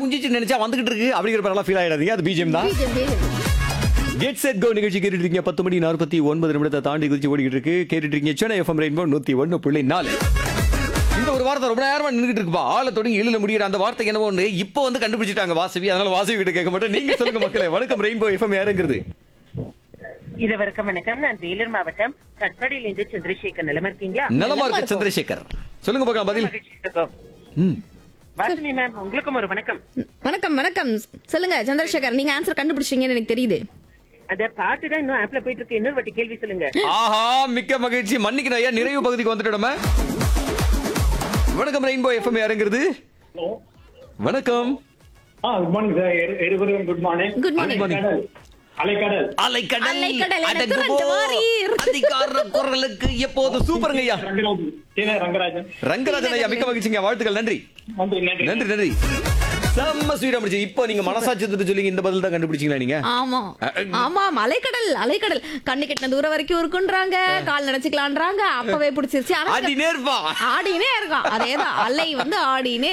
குஞ்சிச்சு நினைச்சா வந்துகிட்டு இருக்கு அப்படிங்கிற பேரெல்லாம் ஃபீல் ஆயிடாதீங்க அது பிஜிஎம் தான் கெட் செட் கோ நிகழ்ச்சி கேட்டுட்டு இருக்கீங்க பத்து மணி நாற்பத்தி ஒன்பது நிமிடத்தை தாண்டி குதிச்சு ஓடிக்கிட்டு இருக்கு கேட்டுட்டு இருக்கீங்க சென்னை எஃப்எம் ரெயின்போ நூத்தி ஒன்னு புள்ளி நாலு இந்த ஒரு வார்த்தை ரொம்ப நேரமா நின்றுட்டு இருக்குப்பா ஆளை தொடங்கி இழுல முடியிற அந்த வார்த்தை என்னவோ ஒண்ணு இப்போ வந்து கண்டுபிடிச்சிட்டாங்க வாசவி அதனால வாசவி கிட்ட கேட்க மாட்டேன் நீங்க சொல்லுங்க மக்களே வணக்கம் ரெயின்போ எஃப்எம் யாருங்கிறது இது வரைக்கும் வணக்கம் நான் வேலூர் மாவட்டம் கட்பாடியில இருந்து சந்திரசேகர் நிலம இருக்கீங்களா நலமா இருக்கு சந்திரசேகர் சொல்லுங்க பார்க்கலாம் பதில் மகிழ்ச்சி இருக்கும். ம். வாசுமி மேம் உங்களுக்கும் ஒரு வணக்கம் வணக்கம் வணக்கம் சொல்லுங்க சந்திரசேகர் நீங்க ஆன்சர் கண்டுபிடிச்சீங்கன்னு எனக்கு தெரியுது அந்த பாட்டு தான் இன்னும் ஆப்ல போயிட்டு இருக்கு இன்னொரு வாட்டி கேள்வி சொல்லுங்க ஆஹா மிக்க மகிழ்ச்சி மன்னிக்கணும் ஐயா நிறைவு பகுதிக்கு வந்துட்டோம் வணக்கம் ரெயின்போ எஃப்எம் யாருங்கிறது வணக்கம் ஆ குட் மார்னிங் சார் இருவரும் குட் மார்னிங் Good morning. அலைக்கடல் அலைக்கடல் அலைக்கடல் அலைக்கடல், எனக்கு அடங்குவோ, ரெண்டு வாரீர். அதிகார குரலுக்கு எப்போது சூப்பருங்க ஐயா ரங்கராஜன் சீன ரங்கராஜன் ரங்கராஜன் ஐயா மிக்க மகிழ்ச்சிங்க வாழ்த்துக்கள் நன்றி நன்றி நன்றி நன்றி நன்றி செம்ம ஸ்வீட் அமைச்சு இப்போ நீங்க மனசாட்சி தொட்டு சொல்லிங்க இந்த பதில் தான் கண்டுபிடிச்சீங்களா நீங்க ஆமா ஆமா அலைக்கடல் அலைக்கடல் கண்ணு கெட்டின தூரம் வரைக்கும் இருக்குன்றாங்க கால் நினைச்சுக்கலான்றாங்க அப்பவே பிடிச்சிருச்சு ஆனா அடி நேர்பா ஆடினே இருக்கான் அதேதான் அலை வந்து ஆடினே